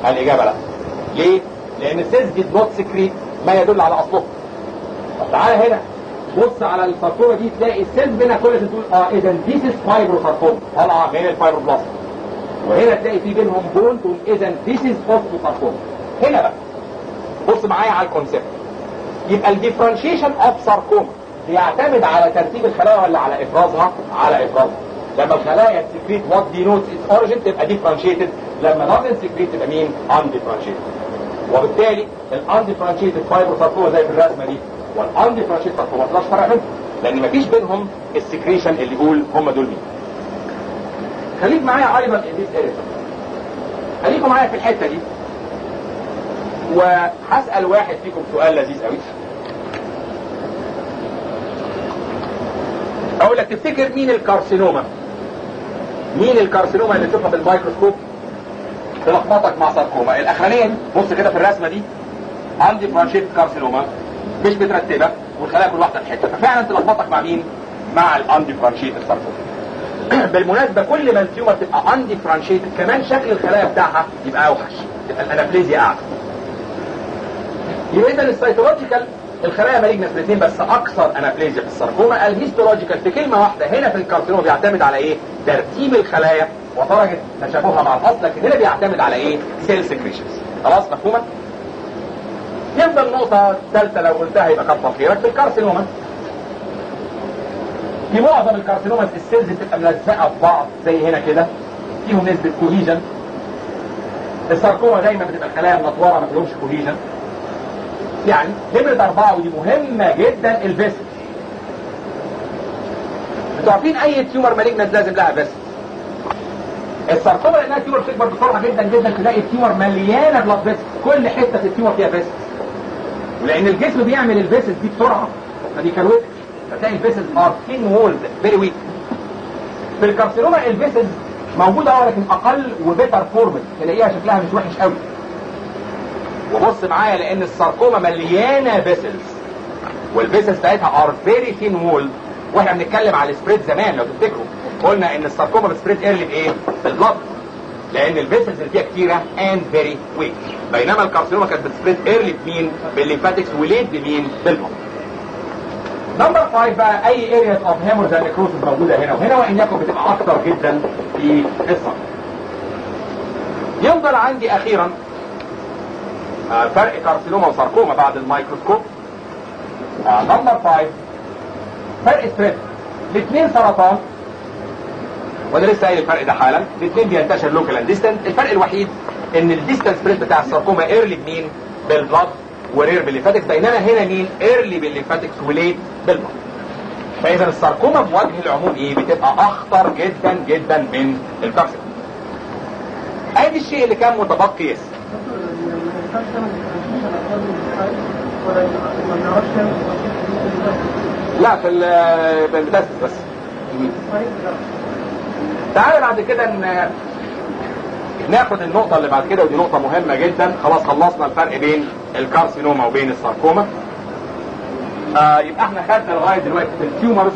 الاجابه لا ليه؟ لان السيلز دي نوت سكريت ما يدل على اصله طب تعالى هنا بص على الساركوما دي تلاقي السيلز منها كل تقول اه اذا ذيس از فايبروساركوما طالعه من الفايبروبلاست وهنا تلاقي في بينهم بون تقول اذا ذيس از اوستوساركوما هنا بقى بص معايا على الكونسيبت يبقى الديفرنشيشن اوف ساركوما بيعتمد على ترتيب الخلايا ولا على افرازها على افرازها لما الخلايا تسكريت وات دينوتس اتس اوريجين تبقى ديفرنشيتد لما نوت سكريت تبقى مين ان ديفرنشيتد وبالتالي الان ديفرنشيتد فايبروساركوما زي في الرسمه دي والان ديفرنشيتد ساركوما ما تقدرش تفرق بينهم لان مفيش بينهم السكريشن اللي يقول هم دول مين خليك معايا ايضا in this area خليكم معايا في الحته دي وهسال واحد فيكم سؤال لذيذ قوي اقول لك تفتكر مين الكارسينوما مين الكارسينوما اللي تشوفها بالميكروسكوب تلخبطك مع ساركوما الاخرانيه دي بص كده في الرسمه دي عندي فرانشيت كارسينوما مش مترتبه والخلايا كل واحده في حته ففعلا تلخبطك مع مين مع الاندي فرانشيت ساركوما بالمناسبه كل ما التيومر تبقى اندي فرانشيتد كمان شكل الخلايا بتاعها يبقى اوحش تبقى الانابليزيا اعلى يبقى اذا السيتولوجيكال الخلايا مالجنس الاثنين بس اكثر انابليزيا في الساركوما الهيستولوجيكال في كلمه واحده هنا في الكارسينوما بيعتمد على ايه ترتيب الخلايا ودرجه تشابهها مع الاصل لكن هنا بيعتمد على ايه سيل سكريشنز خلاص مفهومه يبقى النقطه الثالثه لو قلتها يبقى كتر خيرك في الكارسينوما في معظم الكارسينوما السيلز بتبقى ملزقه في بعض زي هنا كده فيهم نسبه كوهيجن الساركوما دايما بتبقى الخلايا منطوره ما فيهمش كوهيجن يعني نمرة أربعة ودي مهمة جدا الفيسل انتوا عارفين أي تيومر مالجنت لازم لها فيسل الساركوما لأنها تيومر بتكبر بسرعة جدا جدا تلاقي التيومر مليانة بلاد فيسل كل حتة في التيومر فيها فيسل ولأن الجسم بيعمل الفيسل دي بسرعة فدي كروتك فتلاقي الفيسل ار ثين وولز فيري ويك في الكارسينوما الفيسل موجودة اه لكن أقل وبيتر فورمد تلاقيها شكلها مش وحش قوي وبص معايا لان الساركوما مليانه فيسلز والفيسلز بتاعتها ار فيري ثين وول واحنا بنتكلم على السبريد زمان لو تفتكروا قلنا ان الساركوما بتسبريد ايرلي بايه؟ بالبلد لان الفيسلز اللي فيها كتيره اند فيري ويك بينما الكارسينوما كانت بتسبريد ايرلي بمين؟ بالليمفاتكس وليد بمين؟ بالبلد نمبر 5 بقى اي ارياز اوف هيمورز اند نيكروسس موجوده هنا وهنا وان يكن بتبقى اكتر جدا في الصدر يفضل عندي اخيرا آه فرق كارسينوما وساركوما بعد الميكروسكوب آه نمبر 5 فرق سبريد الاثنين سرطان وانا لسه قايل الفرق ده حالا الاثنين بينتشر لوكال اند ديستنت الفرق الوحيد ان الديستنت سبريد بتاع الساركوما ايرلي بمين بالبلاد ورير بالليمفاتكس بينما هنا مين ايرلي بالليمفاتكس وليت بالبلاد فاذا الساركوما بوجه العموم ايه بتبقى اخطر جدا جدا من الكارسينوما ادي الشيء اللي كان متبقي يس لا في البتاسس بس تعالى بعد كده ن... ناخد النقطة اللي بعد كده ودي نقطة مهمة جدا خلاص خلصنا الفرق بين الكارسينوما وبين الساركوما آه يبقى احنا خدنا لغاية دلوقتي في التيومرز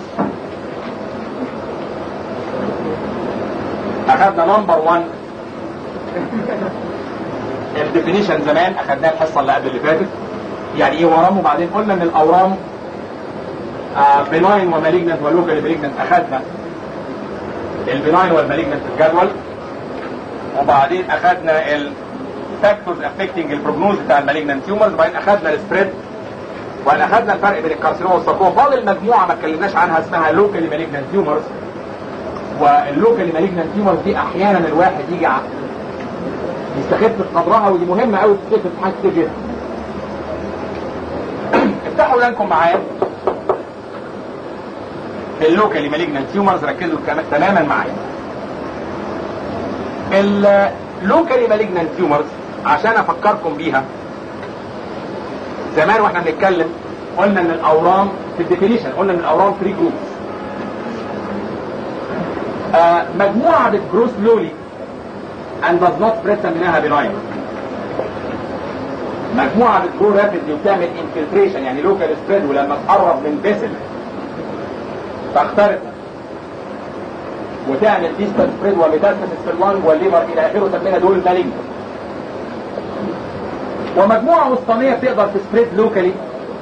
اخدنا نمبر 1 الديفينيشن زمان اخدناها الحصه اللي قبل اللي فاتت يعني ايه ورم وبعدين قلنا ان الاورام آه بناين ومالجنت ولوكال مالجنت اخدنا البناين والمالجنت في الجدول وبعدين اخدنا الفاكتورز افكتنج البروجنوز بتاع المالجنت تيومرز وبعدين اخدنا السبريد وبعدين اخدنا الفرق بين الكارسينوما والساركوما فاضل مجموعه ما اتكلمناش عنها اسمها لوكال مالجنت تيومرز واللوكال مالجنت تيومرز دي احيانا الواحد يجي يستخف قدرها ودي مهمة قوي تستخف في حاجات كتير جدا افتحوا ودانكم معايا اللوكالي مالجنت تيومرز ركزوا تماما معايا اللوكالي مالجنت تيومرز عشان افكركم بيها زمان واحنا بنتكلم قلنا ان الاورام في الديفينيشن قلنا ان الاورام 3 جروبس آه مجموعه بتجروس لولي and does not spread سميناها benign مجموعة بتجرو رابيدلي وبتعمل infiltration يعني local spread ولما تقرب من فيسل تخترق وتعمل distant spread وميتاستاسيس في اللنج والليفر الى اخره سمينا دول مالجنت ومجموعه وسطانيه بتقدر تسبريد لوكالي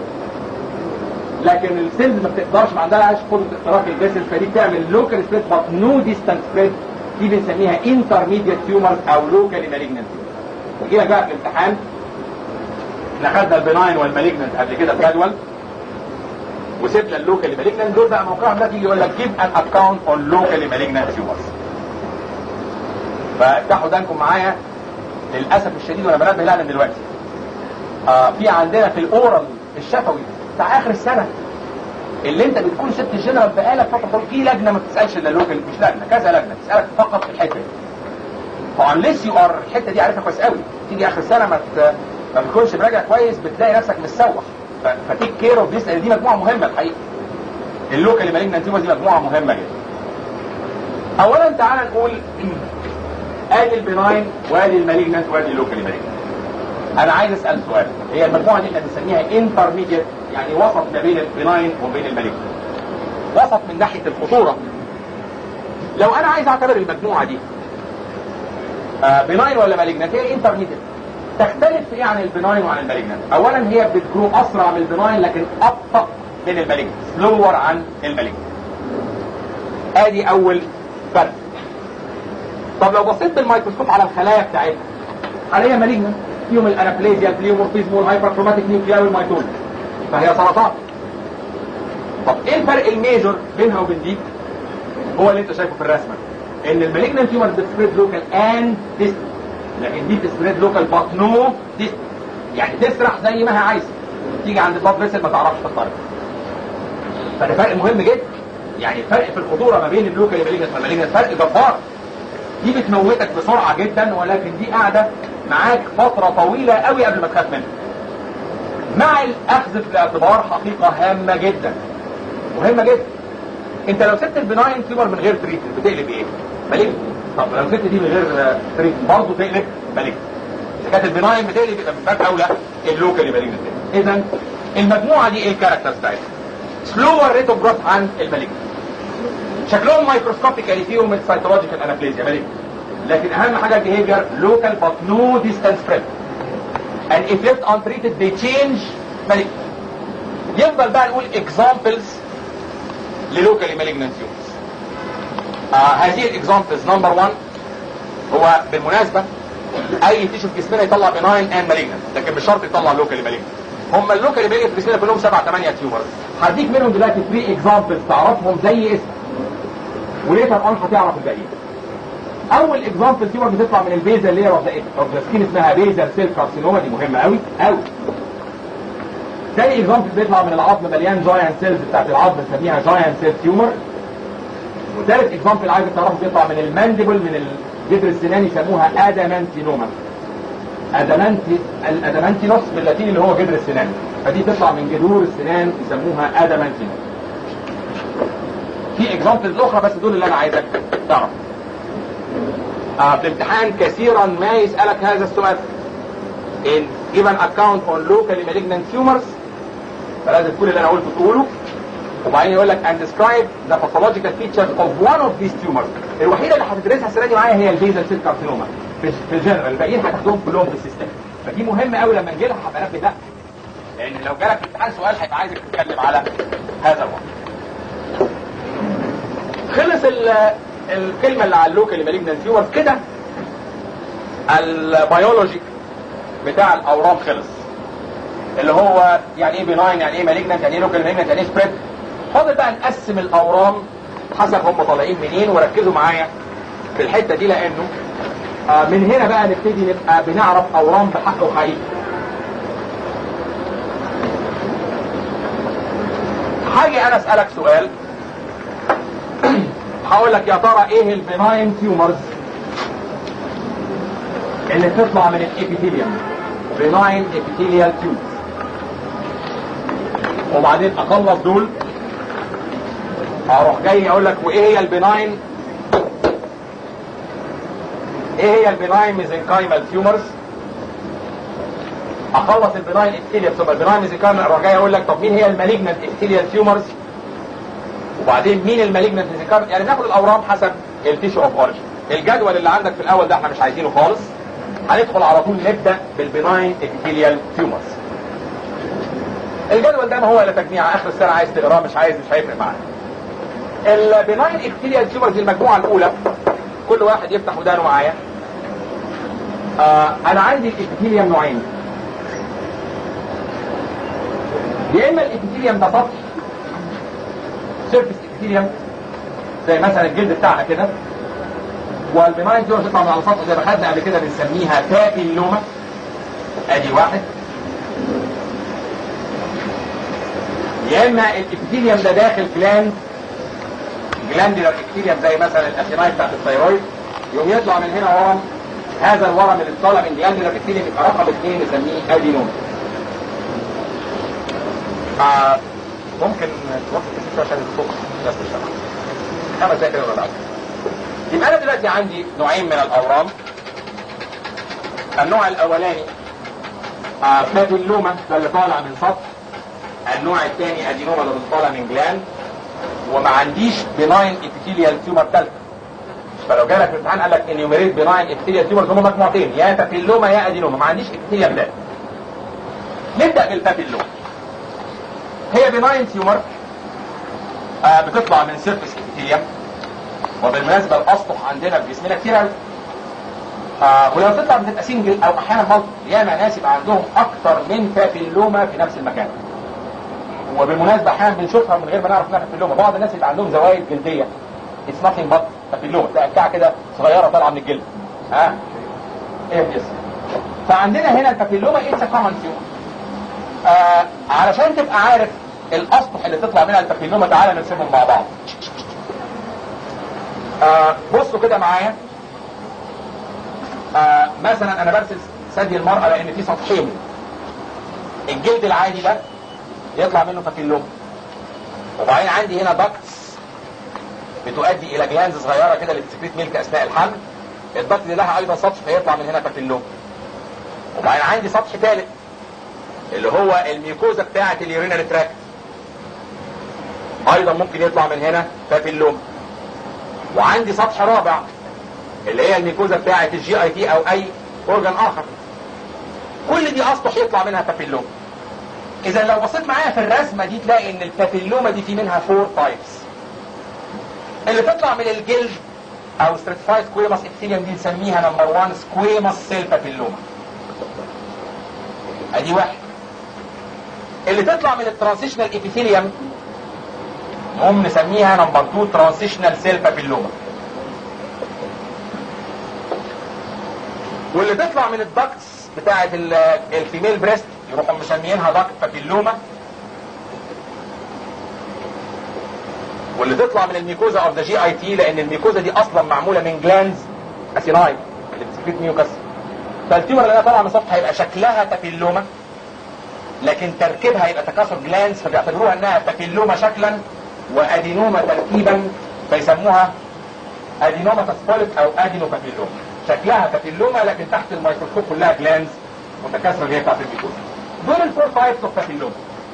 لكن السيلز ما بتقدرش ما عندهاش قدره اختراق الفيسل فدي بتعمل لوكال سبريد بس نو ديستانس سبريد دي بنسميها انترميديت تيومرز او لوكالي مالجنت نجي لك بقى في الامتحان احنا خدنا البناين والمالجنت قبل كده في جدول وسيبنا اللوكالي مالجنت دول بقى موقعهم ده تيجي يقول لك جيب ان اكونت اون لوكالي مالجنت تيومرز فافتحوا دانكم معايا للاسف الشديد وانا بنبه لها من دلوقتي آه في عندنا في الاورال الشفوي بتاع اخر السنه اللي انت بتكون ست جنرال بقالك فتره طويله في لجنه ما بتسالش الا لوكال مش لجنه كذا لجنه تسالك فقط في الحته دي فانليس يو ار الحته دي عارفها كويس قوي تيجي اخر السنه ما ت... ما بتكونش براجع كويس بتلاقي نفسك متسوح ف... فتيك كير اوف ذيس دي مجموعه مهمه الحقيقه اللوكال مالجنت تيومر دي مجموعه مهمه جدا اولا تعالى نقول ادي البناين وادي المالجنت وادي اللوكال مالجنت انا عايز اسال سؤال هي المجموعه دي احنا بنسميها انترميديت يعني وسط ما بين البناين وبين المالجنت وسط من ناحيه الخطوره لو انا عايز اعتبر المجموعه دي آه بناين ولا مالجنت هي انترميديت تختلف ايه عن البناين وعن المالجنت اولا هي بتجرو اسرع من البناين لكن ابطا من المالجنت سلور عن المالجنت ادي اول فرق طب لو بصيت بالميكروسكوب على الخلايا بتاعتها خلايا مالجنت فيهم الانابليزيا البليومورفيزم والهايبركروماتيك نيوكليا والميتون فهي سرطان طب ايه الفرق الميجور بينها وبين دي هو اللي انت شايفه في الرسمه ان المالجنت تيومر بتسبريد لوكال اند ديست لكن دي بتسبريد لوكال بات نو ديست يعني تسرح زي ما هي عايزه تيجي عند البلاد فيسل ما تعرفش تخترق فده فرق مهم جدا يعني الفرق في الخطوره ما بين اللوكال والمالجنت والمالجنت فرق جبار دي بتموتك بسرعه جدا ولكن دي قاعده معاك فتره طويله قوي قبل ما تخاف منها مع الاخذ في الاعتبار حقيقه هامه جدا مهمه جدا انت لو سبت البناين تيومر من غير تريتمنت بتقلب ايه؟ مالجنت طب لو سبت دي من غير تريتمنت برضه تقلب مالجنت اذا كانت البناين بتقلب يبقى من باب اولى اللوكالي مالجنت اذا المجموعه دي ايه الكاركترز بتاعتها؟ سلور ريت اوف جروث عن المالجنت شكلهم مايكروسكوبيكالي فيهم السيتولوجيكال انابليزيا مالجنت لكن اهم حاجه البيهيفير لوكال بات نو ديستانس سبريد and if left untreated they change malignant يفضل بقى نقول examples للوكالي malignant tumors آه هذه الاكزامبلز نمبر 1 هو بالمناسبة اي تيشو في جسمنا يطلع بناين and malignant لكن مش شرط يطلع لوكالي malignant هم اللوكالي malignant في جسمنا كلهم 7 8 تيومرز هديك منهم دلوقتي 3 اكزامبلز تعرفهم زي اسم وليتر اون هتعرف الباقيين اول اكزامبل تيومر بتطلع من البيزا اللي هي اوف ذا سكين اسمها بيزا سيل كارسينوما دي مهمه قوي قوي تاني اكزامبل بيطلع من العظم مليان جاينت سيلز بتاعت العظم بنسميها جاينت سيل تيومر وثالث اكزامبل عايز تعرفه بيطلع من المانديبل من الجدر السنان يسموها ادامانتينوما ادامانتي الادامانتينوس باللاتيني اللي هو جدر السنان فدي تطلع من جذور السنان يسموها ادامانتينوس في اكزامبلز اخرى بس دول اللي انا عايزك تعرف آه في الامتحان كثيرا ما يسألك هذا السؤال in give an account on locally malignant tumors فلازم كل اللي انا قلته تقوله وبعدين يقول لك and describe the pathological features of one of these tumors الوحيده اللي هتدرسها السنه دي معايا هي البيزل سيل كارسينوما في في الجنرال الباقيين هتاخدهم كلهم في السيستم فدي مهمه قوي لما نجي لها هبقى انبه ده لان لو جالك في الامتحان سؤال هيبقى عايزك تتكلم على هذا الوضع خلص الكلمه اللي على اللوكال مالجنت تيومر كده البيولوجي بتاع الاورام خلص اللي هو يعني ايه بناين يعني ايه مالجنت يعني ايه لوكال مالجنت يعني ايه سبريد فاضل بقى نقسم الاورام حسب هم طالعين منين وركزوا معايا في الحته دي لانه آه من هنا بقى نبتدي نبقى بنعرف اورام بحق وحقيقي هاجي انا اسالك سؤال هقول لك يا ترى ايه البناين تيومرز اللي بتطلع من الابيثيليوم بناين ابيثيليال تيومرز وبعدين اخلص دول اروح جاي اقول لك وايه هي البناين ايه هي البناين ميزنكايمال تيومرز اخلص البناين ابيثيليوم ثم البناين ميزنكايمال اروح جاي اقول لك طب مين هي المالجنت ابيثيليال تيومرز وبعدين مين المالجنت يعني ناخد الاورام حسب التيشو اوف اوريجن الجدول اللي عندك في الاول ده احنا مش عايزينه خالص هندخل على طول نبدا بالبناين ابيثيليال تيومرز الجدول ده ما هو الا تجميع اخر السنه عايز تقراه مش عايز مش هيفرق معاك البناين ابيثيليال تيومرز دي المجموعه الاولى كل واحد يفتح ودانه معايا آه انا عندي الابيثيليوم نوعين يا اما الابيثيليوم ده سطح سيرفيس ابيثيليوم زي مثلا الجلد بتاعنا كده والبناين تيومر تطلع من على السطح زي ما خدنا قبل كده بنسميها بابيلوما ادي واحد يا اما الابيثيليوم ده داخل جلاند جلاندولار ابيثيليوم زي مثلا الاسيناي بتاعت الثيرويد يقوم يطلع من هنا ورم هذا الورم اللي طالع من جلاندولار ابيثيليوم يبقى رقم اثنين نسميه ادينوم آه ممكن توقف الكسر عشان الفوق بس مش تمام خمس دقايق كده ولا حاجه يبقى انا دلوقتي عندي نوعين من الاورام النوع الاولاني آه بابيلوما ده اللي طالع من سطح النوع الثاني ادينوما اللي طالع من جلاند وما عنديش بناين ابيثيليال تيومر ثالثه فلو جالك في الامتحان قال لك انيوميريت بناين ابيثيليال تيومر هم مجموعتين يا بابيلوما يا ادينوما ما عنديش ابيثيليال ثالث نبدا بالبابيلوما هي بناين تيومر آه بتطلع من سيرفس ابيثيليوم وبالمناسبه الاسطح عندنا في جسمنا كتير قوي آه ولو تطلع بتبقى سنجل او احيانا مالتي ياما ناس يبقى عندهم اكتر من بابيلوما في نفس المكان وبالمناسبه احيانا بنشوفها من غير ما نعرف انها بابيلوما بعض الناس يبقى عندهم زوايد جلديه اتس ناثينج بات بابيلوما تلاقي بتاع كده صغيره طالعه من الجلد ها ايه الجسم فعندنا هنا البابيلوما اتس كومن تيومر آه علشان تبقى عارف الاسطح اللي تطلع منها البابيلوما تعالى نرسمهم مع بعض آه بصوا كده معايا آه مثلا انا برسم ثدي المرأة لان في سطحين الجلد العادي ده يطلع منه بابيلوما وبعدين عندي هنا داكتس بتؤدي الى جلانز صغيره كده اللي بتسكريت ميلك اثناء الحمل الدكت دي لها ايضا سطح فيطلع من هنا بابيلوما وبعدين عندي سطح ثالث اللي هو الميكوزا بتاعه اليورينال تراكت ايضا ممكن يطلع من هنا بابيلوما وعندي سطح رابع اللي هي الميكوزا بتاعه الجي اي تي او اي اورجان اخر كل دي اسطح يطلع منها بابيلوما اذا لو بصيت معايا في الرسمه دي تلاقي ان البابيلوما دي في منها فور تايبس اللي تطلع من الجلد او ستراتيفايد سكويماس ابثيليوم دي نسميها نمبر 1 سكويماس سيل بابيلوما ادي واحد اللي تطلع من الترانسيشنال ابيثيليوم هم نسميها نمبر 2 ترانسيشنال سيل بابيلوما واللي تطلع من الدكتس بتاعه الفيميل بريست يروحوا مسميينها دكت بابيلوما واللي تطلع من الميكوزا اوف ذا جي اي تي لان الميكوزا دي اصلا معموله من جلانز اسيناي اللي بتسكريت ميوكس فالتيومر اللي طالعه من سطح هيبقى شكلها بابيلوما لكن تركيبها يبقى تكاثر جلانز فبيعتبروها انها بابيلوما شكلا وادينوما تركيبا فيسموها ادينوما تسبوليت او ادينو بابيلوما شكلها بابيلوما لكن تحت الميكروسكوب كلها جلانز متكاثره اللي هي بتاعت الميكوزا دول الفور تايبس اوف بابيلوما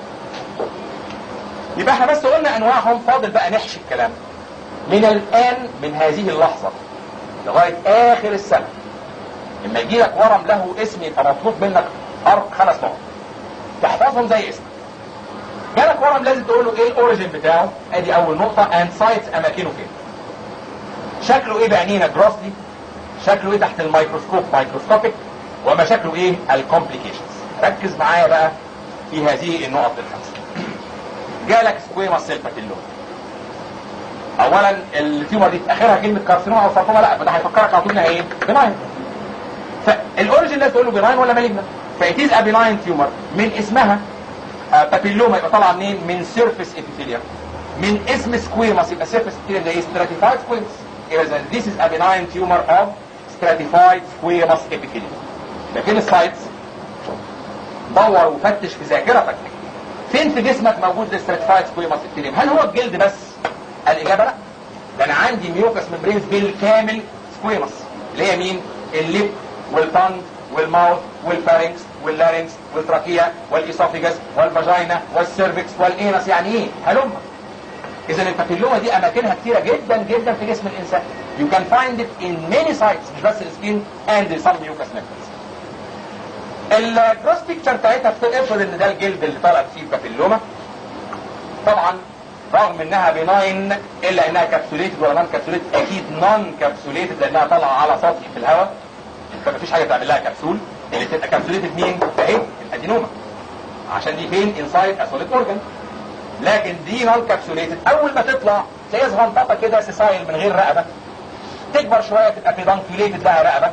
يبقى احنا بس قلنا انواعهم فاضل بقى نحشي الكلام من الان من هذه اللحظه لغايه اخر السنه لما يجي لك ورم له اسم يبقى مطلوب منك ارق خمس نقط تحفظهم زي اسمك جالك ورم لازم تقول له ايه الاوريجن بتاعه ادي اول نقطه اند سايتس اماكنه فين شكله ايه بعينينا جروسلي شكله ايه تحت الميكروسكوب مايكروسكوبيك وما شكله ايه الكومبليكيشنز ركز معايا بقى في هذه النقط الخمسه جالك سكويما سيل بابيلوما اولا التيومر دي في اخرها كلمه كارسينوما او ساركوما لا فده هيفكرك على طول انها ايه بناين فالاوريجن لازم تقول له بناين ولا مالجنا فايتيز ا بناين تيومر من اسمها بابيلوما يبقى طالعه منين من سيرفيس ابيثيليوم من اسم سكويماس يبقى سيرفيس ابيثيليوم ده ستراتيفايد سكويماس اذا this is a benign tumor of stratified squamous epithelium لكن السايتس دور وفتش في ذاكرتك فين في جسمك موجود الستراتيفايد سكويماس ابيثيليوم هل هو الجلد بس الاجابه لا ده انا عندي ميوكس ممبرينز بالكامل سكويماس اللي هي مين الليب والتانج والماوث والفارنكس واللارنكس والتراكية والإيسوفيجاس والفاجينا والسيرفكس والإينس يعني إيه؟ هلم إذا البابيلوما دي أماكنها كتيرة جدا جدا في جسم الإنسان You can find it in many sites مش بس السكين and some mucous membranes. الكروس بيكتشر بتاعتها بتفرض ان ده الجلد اللي طالع فيه بابيلوما طبعا رغم انها بناين الا انها كابسوليتد ولا نون كابسوليتد اكيد نون كابسوليتد لانها طالعه على سطح في الهواء فمفيش حاجه تعمل لها كبسول اللي تبقى كابسوليتد مين؟ اهي الادينوما عشان دي فين؟ انسايد اسوليت اورجن لكن دي نون كابسوليتد اول ما تطلع تلاقيها صغنططه كده سيسايل من غير رقبه تكبر شويه تبقى بيدانكيوليتد لها رقبه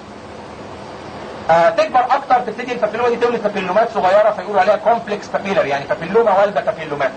آه تكبر اكتر تبتدي البابيلوما دي تولد بابيلومات صغيره فيقولوا عليها كومبلكس بابيلر يعني بابيلوما والده بابيلومات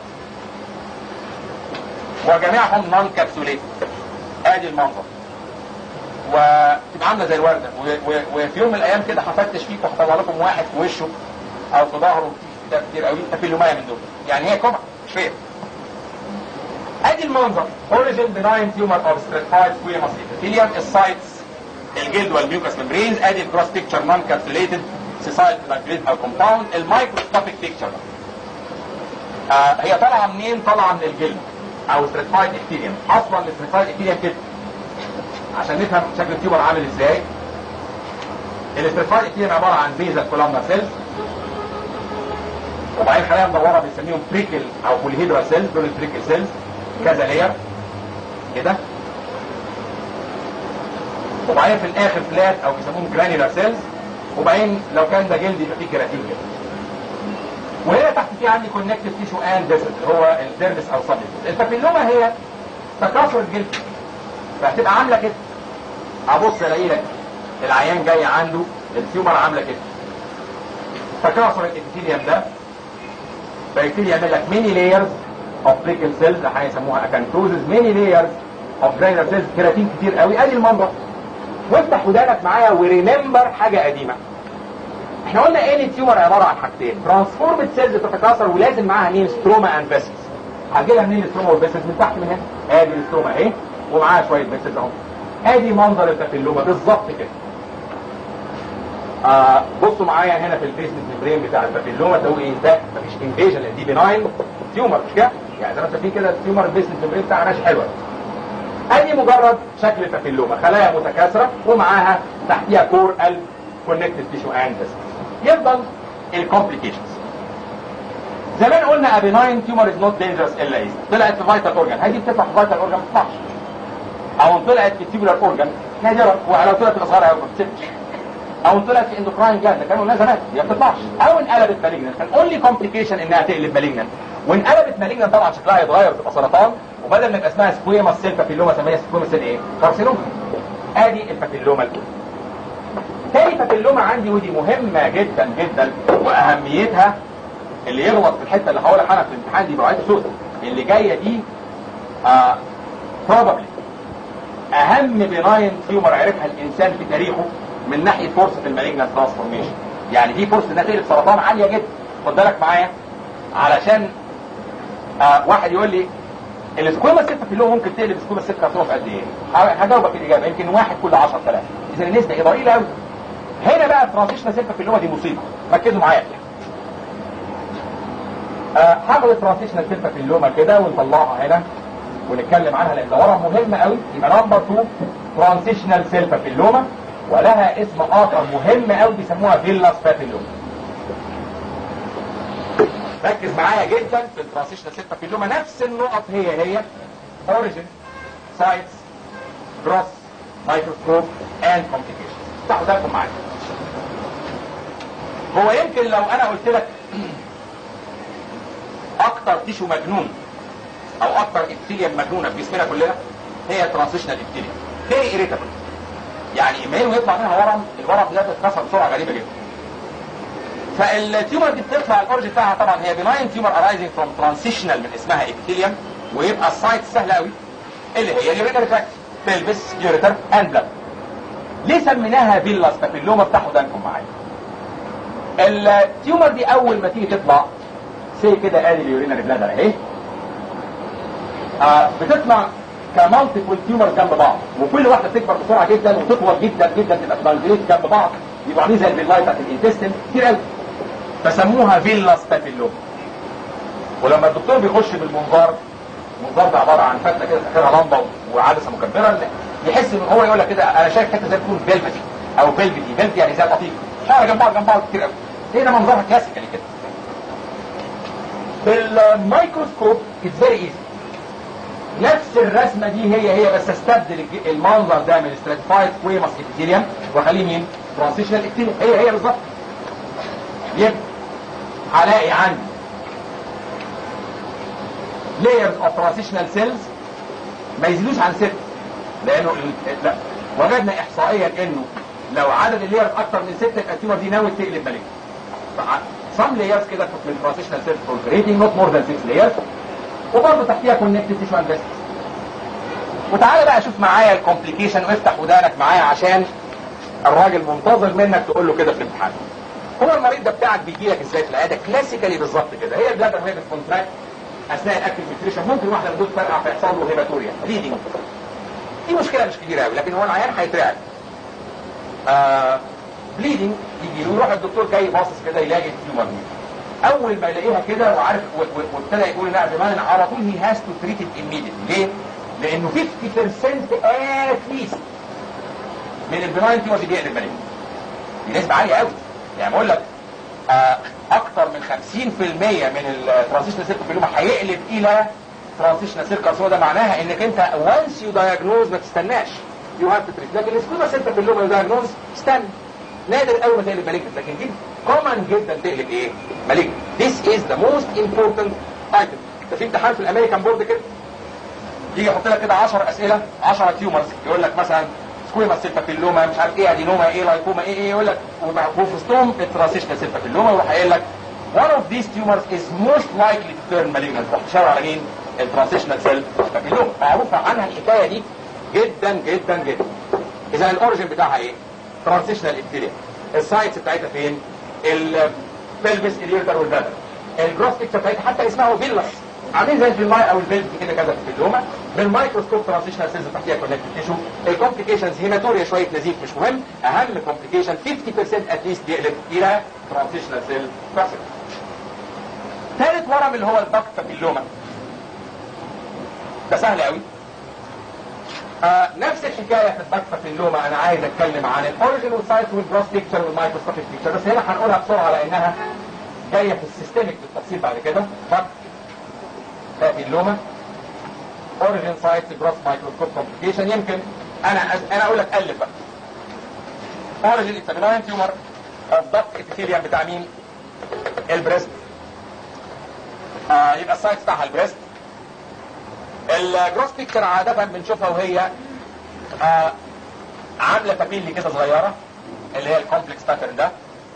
وجميعهم نون كابسوليتد ادي المنظر وتبقى عامله زي الورده و- و- وفي يوم من الايام كده هفتش فيك وهطلع لكم واحد في وشه او في ظهره ده كتير قوي بابيلومايه من دول يعني هي كومع مش فير ادي المنظر اوريجين بناين تيومر اوف ستريتفايد سكويموس epithelium السايتس الجلد والميوكس ممبرينز ادي الكروس بيكتشر نون كابسوليتد سيسايل بلاكليت او كومباوند المايكروسكوبيك بيكتشر آه هي طالعه منين؟ طالعه من الجلد او ستريتفايد epithelium اصلا الستريتفايد epithelium كده عشان نفهم شكل التيومر عامل ازاي الاسترفاء epithelium عباره عن بيزل كولامنا سيلز وبعدين خلايا مدوره بنسميهم بريكل او بوليهيدرال سيلز دول البريكل سيلز كذا لير كده وبعدين في الاخر فلات او بيسموهم جرانيولار سيلز وبعدين لو كان ده جلد يبقى فيه كيراتين كده وهنا تحت في عندي كونكتيف تيشو اند ديسل هو الديرمس او سبليس البابيلوما هي تكاثر الجلد فهتبقى عامله كده ابص الاقي لك العيان جاي عنده التيومر عامله كده تكاثر الابيثيليوم ده فيبتدي يعمل لك ميني لايرز اوف بريكل سيلز هيسموها اكانتوزز ميني لايرز اوف جرانيولار سيلز كيراتين كتير قوي ادي المنظر وافتح ودانك معايا وريمبر حاجه قديمه احنا قلنا ايه التيومر عباره عن حاجتين ترانسفورمد سيلز بتتكاثر ولازم معاها مين ستروما اند فيسلز هجي لها منين الستروما والفيسلز من تحت من هنا ادي الستروما اهي ومعاها شويه فيسلز اهو ادي منظر البابيلوما بالظبط كده آه بصوا معايا هنا في البيسمنت ميمبرين بتاع البابيلوما ده ايه ده مفيش انفيجن دي بناين تيومر مش كده يعني زي ما انتم شايفين كده التيومر البيسمنت ميمبرين بتاعها ماشي حلوه ادي مجرد شكل البابيلوما خلايا متكاثره ومعاها تحتيها كور قلب كونكتد تيشو اند يفضل الكومبليكيشنز زمان قلنا ابيناين تيومر از نوت دينجرس الا اذا طلعت في فايتال اورجان هذه بتطلع في فايتال اورجان ما بتطلعش او طلعت في تيبولار اورجان نادرا ولو طلعت في الاصغر ما بتسيبش او طلعت في اندوكراين جلاند كانوا قلنا زمان هي ما بتطلعش او انقلبت مالجنت كان اونلي كومبليكيشن انها تقلب مالجنت وانقلبت مالجنت طبعا شكلها يتغير تبقى سرطان وبدل ما يبقى اسمها سكويما سيل بابيلوما سميها سكويما سيل ايه؟ كارسينوما ادي البابيلوما الاولى تاني بابيلوما عندي ودي مهمة جدا جدا واهميتها اللي يغلط في الحتة اللي هقولها انا في الامتحان دي برعاية سودة اللي جاية دي آه probably اهم بناين تيومر عرفها الانسان في تاريخه من ناحية فرصة المالجنال ترانسفورميشن يعني دي فرصة انها تقلب سرطان عالية جدا خد بالك معايا علشان آه واحد يقول لي السكويما سيل بابيلوما ممكن تقلب سكويما سيل كارسينوما في قد ايه؟ هجاوبك الاجابه يمكن واحد كل 10000 اذا النسبه ايه ضئيله قوي هنا بقى الترانزيشنال سيل بابيلوما دي مصيبه ركزوا معايا فيها آه هاخد الترانزيشنال سيل بابيلوما كده ونطلعها هنا ونتكلم عنها لان ده ورم مهم قوي يبقى نمبر 2 ترانزيشنال سيل بابيلوما ولها اسم اخر مهم قوي بيسموها فيلاس بابيلوما ركز معايا جدا في الترانزيشنال سيل بابيلوما نفس النقط هي هي اوريجين سايتس جروس مايكروسكوب اند كومبليكيشن افتحوا بالكم معايا هو يمكن لو انا قلت لك اكتر تيشو مجنون او اكتر ابتيليوم مجنونه في جسمنا كلنا هي ترانزيشنال ابتيليوم فيري اريتابل يعني اما يطلع منها ورم الورم ده بيتكسر بسرعه غريبه جدا فالتيومر دي بتطلع الاورج بتاعها طبعا هي بناين تيومر ارايزنج فروم ترانزيشنال من اسمها ابتيليوم ويبقى السايت سهله قوي اللي هي اليوريتر تراكت بلبس يوريتر اند بلاد ليه سميناها فيلاس بابيلوما افتحوا دانكم معايا التيومر دي اول ما تيجي تطلع سي كده ادي اليورينري بلادر اهي آه بتطلع كمالتيبل تيومر جنب بعض وكل واحده بتكبر بسرعه جدا وتطول جدا جدا تبقى ترانزليت جنب بعض يبقى عاملين زي الفيلاي بتاعت الانتستين كتير قوي فسموها فيلاس بابيلوما ولما الدكتور بيخش بالمنظار المنظار ده عباره عن فتله كده اخرها لمبه وعدسه مكبره يحس ان هو يقول لك كده انا شايف حته زي تكون فيلفتي او فيلفتي فيلفتي يعني زي القطيف شعر جنب بعض جنب بعض كتير قوي ايه ده منظرها كلاسيكالي كده بالميكروسكوب اتس فيري ايزي نفس الرسمه دي هي هي بس استبدل الج- المنظر ده من ستراتيفايد كويمس ابيثيليوم واخليه مين؟ ترانسيشنال ابيثيليوم هي هي بالظبط يبقى هلاقي عندي layers of transitional cells ما يزيدوش عن ست لانه ال- لا وجدنا احصائيا انه لو عدد الليرز اكتر من ستة يبقى التيومر دي ناوي تقلب مالك some layers كده في الترانسيشنال سيل proliferating not more than 6 layers وبرضه تحتيها كونكتد تيشو اند بس وتعالى بقى شوف معايا الكومبليكيشن وافتح ودانك معايا عشان الراجل منتظر منك تقول له كده في الامتحان هو المريض ده بتاعك بيجي لك ازاي في العياده كلاسيكالي بالظبط كده هي البلادر وهي بتكونتراكت اثناء الاكل نيوتريشن ممكن واحده من دول تفرقع فيحصل له هيباتوريا بليدنج دي مشكله مش كبيره قوي لكن هو العيان هيترعب آه بليدنج يجي له يروح الدكتور جاي باصص كده يلاقي التيومر دي اول ما يلاقيها كده وعارف و- و- وابتدى يقول انها بمعنى على طول هي هاز تو تريت ات immediately ليه؟ لانه 50% ات ليست من البناين تيومر دي بيقلب مالين دي نسبه عاليه قوي يعني بقول لك آه، اكتر من 50% من الترانزيشنال سيل كارسينوما هيقلب الى ترانزيشنال سيل كارسينوما ده معناها انك انت وانس يو دايجنوز ما تستناش يو هاف تو تريت لكن السكوما سيل كارسينوما يو دايجنوز استنى نادر قوي ما تقلب مالجنت لكن دي كومن جدا تقلب ايه؟ مالجنت This is the most important item ده في امتحان في الامريكان بورد كده يجي يحط لك كده 10 اسئله 10 تيومرز يقول لك مثلا سكويما سيل بابيلوما مش عارف ايه ادينوما ايه لايكوما ايه ايه يقول لك وفي وسطهم الترانسيشنال سيل بابيلوما ويروح قايل لك one of these tumors is most likely to turn malignant راح تشاور على مين؟ الترانسيشنال سيل بابيلوما معروفه عنها الحكايه دي جدا جدا جدا اذا الاوريجن بتاعها ايه؟ ترانسيشنال ابتيريا السايتس بتاعتها فين؟ البلفس اليوتر والبلدر الجروس بيكتشر بتاعتها حتى اسمها فيلس عاملين زي الفيلاي او البلد كده كده في اللومه بالميكروسكوب ترانسيشنال سيلز تحتيها كونكتيف تيشو الكومبليكيشنز هيماتوريا شويه نزيف مش مهم اهم كومبليكيشن 50% اتليست بيقلب الى ترانسيشنال سيل كارسينوما ثالث ورم اللي هو الدكت بابيلوما ده سهل قوي آه نفس الحكايه في الدكت بابيلوما انا عايز اتكلم عن الاوريجن والسايت والجروس بيكتشر والمايكروسكوبيك بيكتشر بس هنا هنقولها بسرعه لانها جايه في السيستميك بالتفصيل بعد كده دكت بابيلوما اوريجن سايت جروس مايكروسكوب كومبليكيشن يمكن انا انا اقول لك الف بقى اوريجن اتس بناين تيومر اوف دكت ابيثيليوم بتاع مين؟ البريست آه يبقى السايت بتاعها البريست الجروس بيكتشر عادة بنشوفها وهي آه عاملة بابيلي كده صغيرة اللي هي الكومبلكس باترن ده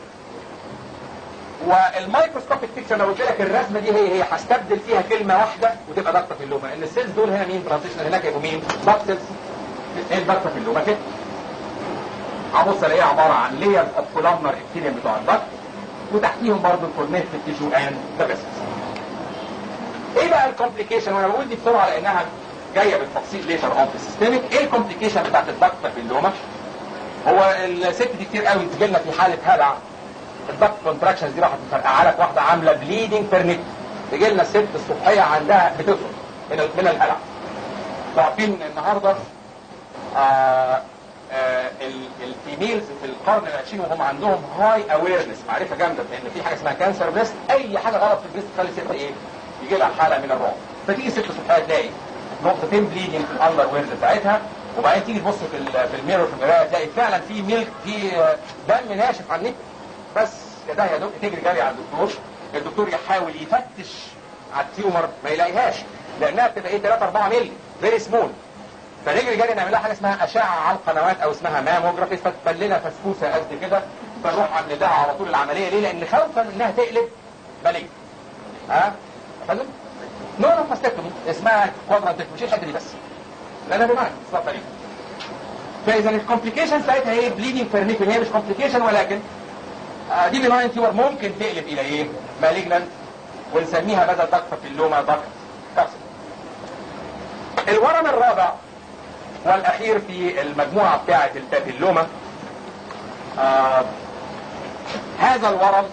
والمايكروسكوبيك بيكتشر لو قلت لك الرسمه دي هي هي هستبدل فيها كلمه واحده وتبقى ضغطه في اللومه ان السيلز دول هنا مين ترانزيشنال هناك يبقوا مين ضغط سيلز ايه الضغطه في اللومه كده هبص الاقيها عباره عن لايرز اوف كولامنر ابتيريوم بتوع الضغط وتحتيهم برضه الكونكتيف تيشو اند ذا فيسلز ايه بقى الكومبليكيشن وانا بقول دي بسرعه لانها جايه بالتفصيل ليتر اون في السيستميك ايه الكومبليكيشن بتاعت الضغط في اللومه هو الست دي كتير قوي بتجي لنا في حاله هلع الضغط كونتراكشنز دي راحت مفرقعه لك واحده عامله بليدنج فيرنيك تجي لنا الست الصبحيه عندها بتفرق من ال- من الهلع عارفين النهارده آه آه ال- الفيميلز في القرن العشرين وهم عندهم هاي اويرنس معرفه جامده بان في حاجه اسمها كانسر بريست اي حاجه غلط في البريست تخلي الست ايه يجي لها حاله من الرعب فتيجي الست الصبحيه تلاقي نقطتين بليدنج في الاندر ويرز بتاعتها وبعدين تيجي تبص في ال- في الميرور في المرايه تلاقي فعلا في ميلك في آه، دم ناشف على النت بس كده يا دوب تجري جري على الدكتور الدكتور يحاول يفتش على التيومر ما يلاقيهاش لانها بتبقى ايه 3 4 مللي فيري سمول فنجري جري نعمل لها حاجه اسمها اشعه على القنوات او اسمها ماموجرافي فتبان لنا فسفوسه قد كده فنروح عامل لها على طول العمليه ليه؟ لان خوفا انها تقلب مالجن ها؟ يا فندم؟ نو نو ماستكتومي اسمها كوادرانتكتومي مش الحته دي بس لانها بمعنى اسمها فريق فاذا الكومبليكيشن ساعتها ايه بليدنج فيرنيكل هي مش كومبليكيشن ولكن آه، دي بناين تيور ممكن تقلب الى ايه؟ مالجنانت ونسميها بدل ضغط في اللومه ضغط كارسين. الورم الرابع والاخير في المجموعه بتاعه البابيلوما آه هذا الورم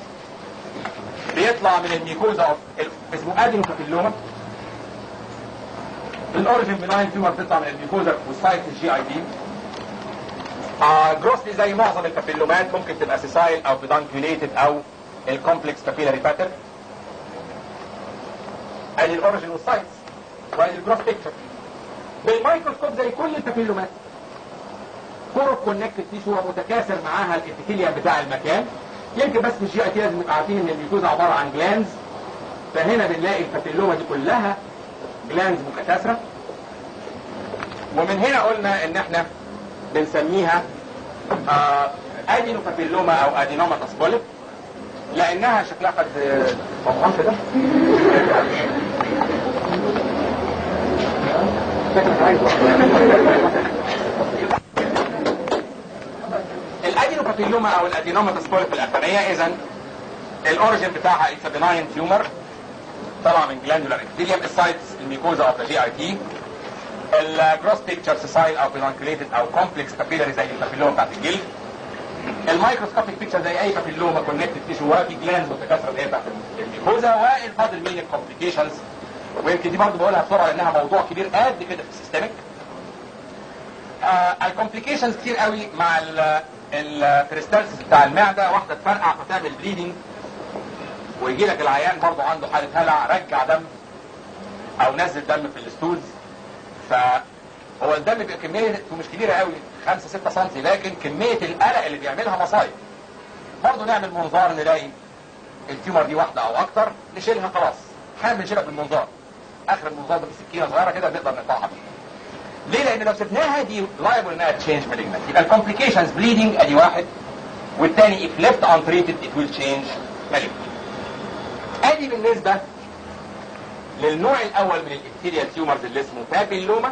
بيطلع من الميكوزا of- اسمه ادينوبابيلوما الاوريجن بناين تيومر بتطلع من الميكوزا والسايت الجي اي دي جروسلي زي معظم البابيلومات ممكن تبقى سيسايل او بيدانكيوليتد او الكومبلكس بابيلاري باترن ادي الاوريجن والسايتس وادي الجروس بيكتشر بالميكروسكوب زي كل البابيلومات كورة كونكتد تيشو ومتكاثر معاها الابيثيليوم بتاع المكان يمكن بس في الجي اي تي لازم نبقى عارفين ان الميكوزا عباره عن جلانز فهنا بنلاقي البابيلوما دي كلها جلانز متكاثره ومن هنا قلنا ان احنا بنسميها آه ادينو بابيلوما او ادينوما تاسبوليك لانها شكلها قد طبعا كده شكلك عايز الادينو بابيلوما او الادينوما تاسبوليك الاخرانيه اذا الاوريجن بتاعها اتس بناين تيومر طالعه من جلاندولار ابيثيليوم السايتس الميكوزا اوف ذا جي اي تي الجروس بيكتشر سيسايل او بينانكليتد او كومبلكس بابيلاري زي البابيلوما بتاعت الجلد الميكروسكوبيك بيكتشر زي اي بابيلوما كونكتد تيشو وفي جلاندز متكاثره اللي هي بتاعت الميكوزا والفاضل مين الكومبليكيشنز ويمكن دي برضه بقولها بسرعه لانها موضوع كبير قد كده في السيستمك آه الكومبليكيشنز كتير قوي مع الكريستالسيس بتاع المعده واحده تفرقع فتعمل بليدنج ويجي لك العيان برضه عنده حاله هلع رجع دم او نزل دم في الستولز فهو الدم بيبقى كميته مش كبيره قوي 5 6 سم لكن كميه القلق اللي بيعملها مصايب برضه نعمل منظار نلاقي التيومر دي واحده او اكتر نشيلها خلاص احيانا بنشيلها بالمنظار اخر المنظار ده بسكينه صغيره كده بنقدر نقطعها بيه ليه؟ لان لو سبناها دي لايبل انها تشينج مالجنت يبقى الكومبليكيشنز بليدنج ادي واحد والثاني if left untreated it will change malignant ادي بالنسبه للنوع الاول من الابثيريال تيومرز اللي اسمه بابيلوما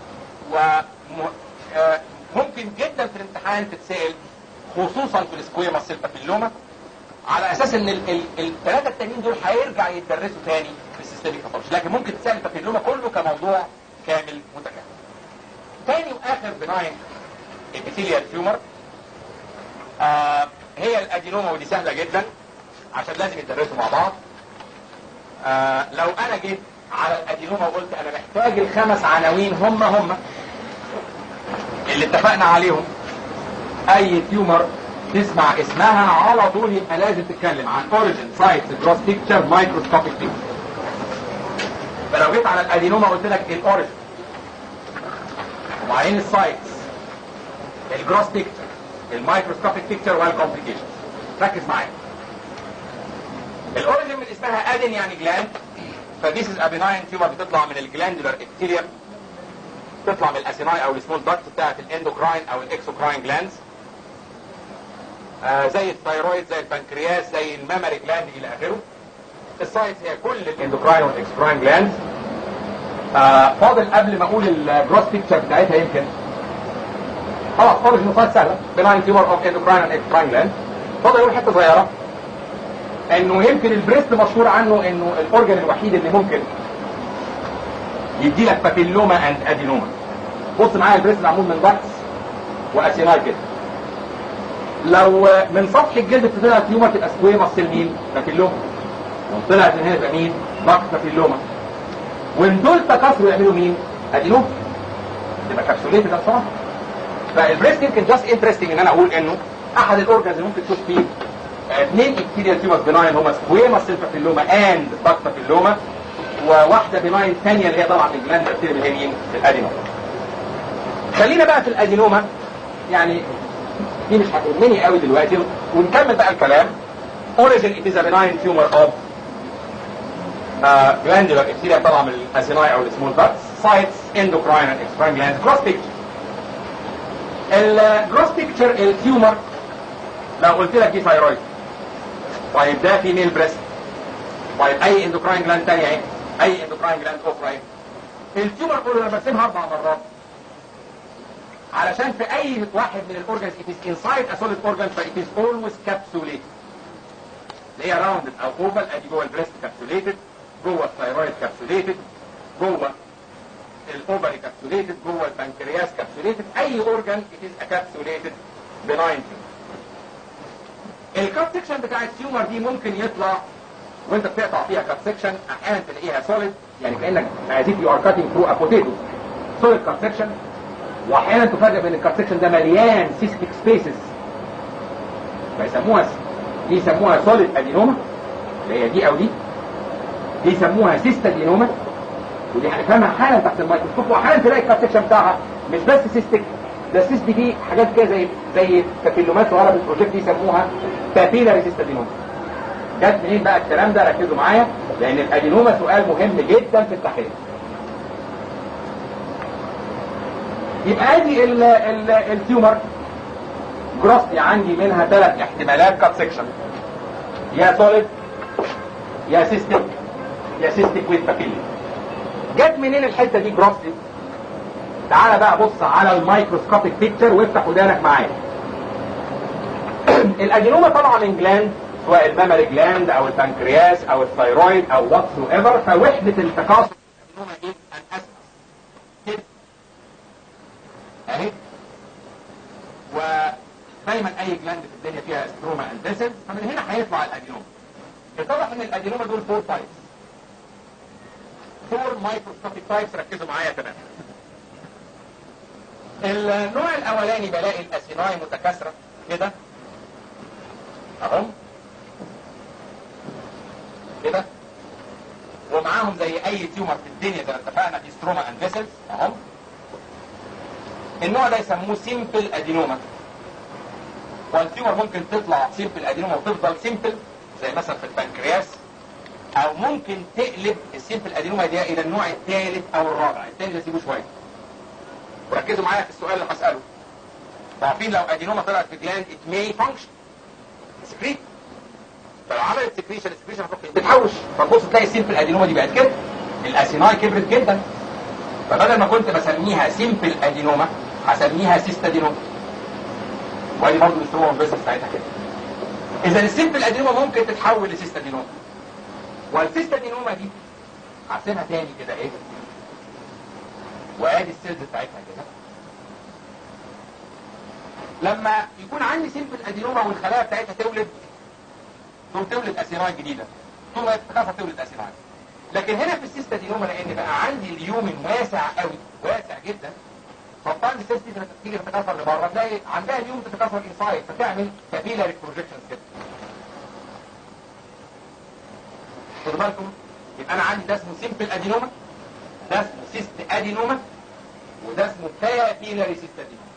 وممكن جدا في الامتحان تتسال خصوصا في السكويما سيل بابيلوما على اساس ان الثلاثه التانيين دول هيرجع يتدرسوا تاني في السيستميك باثولوجي لكن ممكن تسال البابيلوما كله كموضوع كامل متكامل. تاني واخر بناين ابيثيليال تيومر آه هي الادينوما ودي سهله جدا عشان لازم يتدرسوا مع بعض آه لو انا جيت على الادينوما وقلت انا محتاج الخمس عناوين هم هم اللي اتفقنا عليهم اي تيومر تسمع اسمها على طول يبقى لازم تتكلم عن اوريجن سايتس جروس بيكتشر مايكروسكوبيك بيكتشر فلو جيت على الادينوما قلت لك الاوريجن وبعدين السايتس الجروس بيكتشر المايكروسكوبيك بيكتشر والكومبليكيشن ركز معايا الاوريجن من اسمها ادن يعني جلاند فديس از ابيناين تيومر بتطلع من الجلاندولار ابثيليوم تطلع من الاسيناي او السمول داكت بتاعت الاندوكراين او الاكسوكراين جلاندز آه زي الثايرويد زي البنكرياس زي المامري جلاند الى اخره السايتس هي كل الاندوكراين والاكسوكراين جلاندز آه فاضل قبل ما اقول الجروس بيكتشر بتاعتها يمكن خلاص اوريجن سايت سهله بناين تيومر اوف اندوكراين اند اكسوكراين جلاند فاضل اقول حته صغيره انه يمكن البريست مشهور عنه انه الاورجن الوحيد اللي ممكن يدي لك بابيلوما اند ادينوما بص معايا البريست معمول من داكس واسيناي كده لو من سطح الجلد بتطلع تيومر تبقى سكويما سيل مين بابيلوما لو طلعت من هنا تبقى مين داكس بابيلوما وان دول تكاثروا يعملوا مين ادينوما تبقى كابسوليتد بصراحه فالبريست يمكن جاست انترستنج ان انا اقول انه احد الاورجنز اللي ممكن تشوف فيه اثنين ابتيريال تيومرز بناين هما سكويما سيل بابيلوما اند باك بابيلوما وواحده بناين ثانيه اللي هي طبعا الجلاند بكتيريا اللي هي مين؟ الادينوما. خلينا بقى في الادينوما يعني دي مش هتهمني قوي دلوقتي ونكمل بقى الكلام. اوريجن it is a benign tumor of uh, glandular epithelium طبعا من الاسيناي او السمول باتس sites endocrine and exocrine glands cross picture. الجروس بيكتشر التيومر لو قلت لك دي ثايرويد طيب ده فيميل بريست طيب اي اندوكراين جلاند تانية اهي اي اندوكراين جلاند اخرى اهي التيومر كله انا برسمها اربع مرات علشان في اي واحد من الاورجنز it is inside a solid organ ف it is always capsulated اللي هي راوندد او اوفال ادي جوه البريست كابسوليتد جوه الثايرويد كابسوليتد جوه الاوفري كابسوليتد جوه البنكرياس كابسوليتد اي اورجن it is a capsulated benign tumor الكاب سكشن بتاع التيومر دي ممكن يطلع وانت بتقطع فيها كات سكشن احيانا تلاقيها سوليد يعني كانك as if you are cutting through a potato سوليد كات سكشن واحيانا تفرق بين الكات سكشن ده مليان سيستيك سبيسز فيسموها دي يسموها سوليد ادينوما اللي هي دي او دي دي يسموها سيست ادينوما ودي هنفهمها حالا تحت الميكروسكوب واحيانا تلاقي الكات سكشن بتاعها مش بس سيستيك ده السيست دي حاجات كده زي زي تابيلومات صغيره بالبروجكت دي يسموها بابيلاري سيست ادينوما جت منين بقى الكلام ده ركزوا معايا لان الادينوما سؤال مهم جدا في التحليل يبقى ادي ال ال التيومر جروسلي عندي منها ثلاث احتمالات كات سكشن يا سوليد يا سيستيك يا سيستيك ويز بابيلي جت منين الحته دي جروسلي تعالى بقى بص على الميكروسكوبيك بيكتشر وافتح ودانك معايا الادينوما طالعه من جلاند سواء المامري جلاند او البنكرياس او الثايرويد او واتس ايفر فوحده التكاثر الادينوما دي الاسمس كده اهي ودايما اي جلاند في الدنيا فيها استروما اند فيسل فمن هنا هيطلع الادينوما اتضح ان الادينوما دول فور تايبس فور مايكروسكوبيك تايبس ركزوا معايا تمام النوع الاولاني بلاقي الاسيناي متكاثره كده اهم كده ومعاهم زي اي تيومر في الدنيا زي ما اتفقنا في ستروما اند فيسلز اهم النوع ده يسموه سيمبل ادينوما والتيومر ممكن تطلع سيمبل ادينوما وتفضل سيمبل زي مثلا في البنكرياس او ممكن تقلب السيمبل ادينوما دي الى النوع الثالث او الرابع الثاني ده سيبوه شويه وركزوا معايا في السؤال اللي هساله عارفين لو ادينوما طلعت في جلاند ات ماي فانكشن سكريت فلو عملت سكريشن السكريشن بتحوش فتبص تلاقي السيمبل ادينوما دي بقت كده الاسيناي كبرت جدا فبدل ما كنت بسميها سيمبل ادينوما هسميها سيست ادينوما وادي برضه الاستروما بس بتاعتها كده اذا السيمبل ادينوما ممكن تتحول لسيست ادينوما والسيست ادينوما دي هرسمها تاني كده ايه وادي السيلز بتاعتها كده لما يكون عندي سيمبل ادينوما والخلايا بتاعتها تولد تقوم تولد اسيراي جديده طول ما تتكاثر تولد اسيراي لكن هنا في السيست ادينوما لان بقى عندي اليومن واسع قوي واسع جدا فالطاند السيست دي تيجي تتكاثر لبره تلاقي عندها اليوم تتكاثر انسايد فتعمل كابيلاري بروجكشنز كده خدوا بالكم يبقى انا عندي ده اسمه سيمبل ادينوما ده اسمه سيست ادينوما وده اسمه بابيلاري سيست ادينوما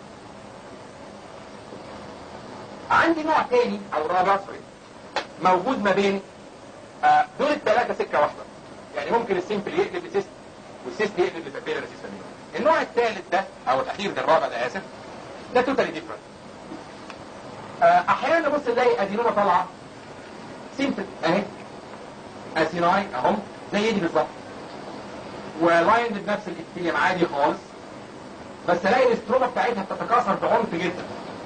عندي نوع تاني او رابع سوري موجود ما بين آه دول الثلاثه سكه واحده يعني ممكن السيمبل يقلب لسيست والسيست يقلب لبابيلاري سيست ادينوما النوع الثالث ده او الاخير ده الرابع ده اسف ده توتالي ديفرنت آه احيانا نبص نلاقي ادينوما طالعه سيمبل اهي اسيناي اهم زي دي بالظبط ولايند بنفس الابتليم عادي خالص بس الاقي الاستروما بتاعتها بتتكاثر بعنف جدا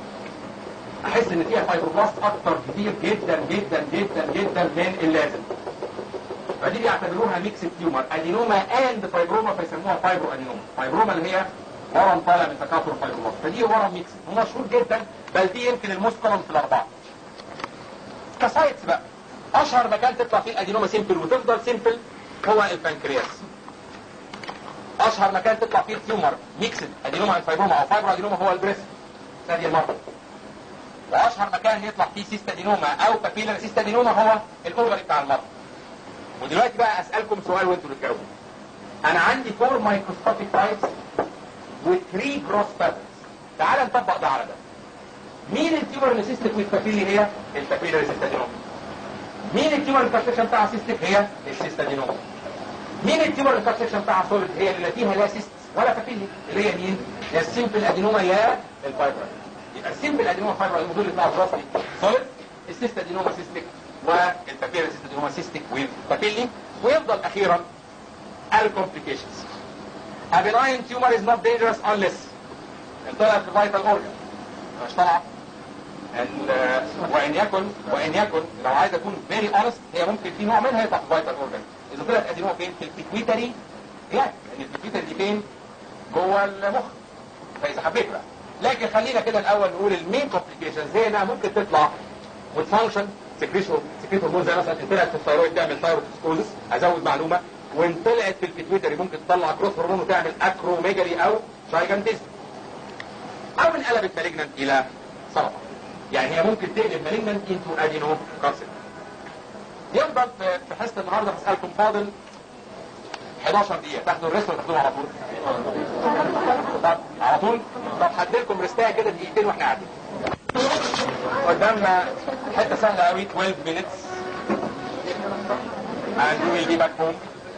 احس ان فيها فايبروبلاست اكتر كتير جدا جدا جدا جدا من اللازم فدي بيعتبروها ميكس تيومر ادينوما اند فايبروما فيسموها فايبرو ادينوما فايبروما اللي هي ورم طالع من تكاثر الفايبروبلاست فدي ورم ميكس ومشهور جدا بل دي يمكن الموست كومن في الاربعه كسايتس بقى اشهر مكان تطلع فيه الادينوما سيمبل وتفضل سيمبل هو البنكرياس اشهر مكان تطلع فيه التيومر ميكسد ادينوما الفايبروما او فايبرو ادينوما هو البريست ثاني المرة واشهر مكان يطلع فيه سيست ادينوما او بابيلر سيست ادينوما هو الاوفري بتاع المرض ودلوقتي بقى اسالكم سؤال وانتوا بتجاوبوا انا عندي فور مايكروسكوبيك تايبس و3 جروس باترنز تعال نطبق ده على ده مين التيومر اللي سيستك والبابيلي هي البابيلر سيست ادينوما مين التيومر الكارسيشن بتاعها سيستك هي السيست ادينوما مين التيومر الكارسيشن بتاعها سوليد هي اللي لا فيها لا سيست ولا بابيلي اللي هي مين يا السيمبل ادينوما يا الفايبر يبقى السيمبل ادينوما فايبر ادينوما دول يطلعوا براسلي سوليد السيست ادينوما سيستك والبابيلر سيست ادينوما سيستك والبابيلي ويفضل اخيرا الكومبليكيشنز A benign tumor is not dangerous unless طلعت في vital organ مش طالعه ال- وان يكن وان يكن لو عايز اكون فيري اونست هي ممكن في نوع منها يطلع في فايتال اورجان اذا طلعت ادينوما فين في البيتويتري جلاند لان البيتويتري دي فين جوه المخ فاذا حبيت بقى لكن خلينا كده الاول نقول المين كومبليكيشنز هي انها ممكن تطلع وتفانكشن سكريشن تسكريت هرمون زي مثلا ان طلعت في الثيرويد تعمل ثايروكسكوزس ازود معلومه وان طلعت في البيتويتري ممكن تطلع كروس هرمون وتعمل اكروميجالي او جايجانتيزم او انقلبت مالجنانت الى سرطان يعني هي ممكن تقلب مالجنانت انتو ادينو كارسين يفضل في في حصه النهارده هسالكم فاضل 11 دقيقه تاخدوا الريست ولا تاخدوه على طول؟ طب على طول؟ طب هديلكم ريستايه كده دقيقتين واحنا قاعدين قدامنا حته سهله قوي 12 minutes and we will be back home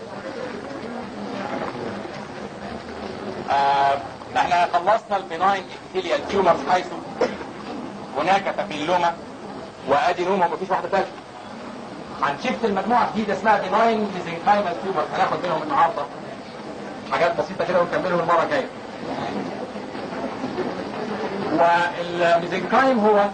آه احنا خلصنا البناين epithelial tumors حيث هناك بابيلوما وادينوما ومفيش واحده ثالثه هنشفت المجموعه جديده اسمها بناين ميزنكايمال tumors هناخد منهم النهارده حاجات بسيطه كده ونكملهم المره الجايه والميزنكايم هو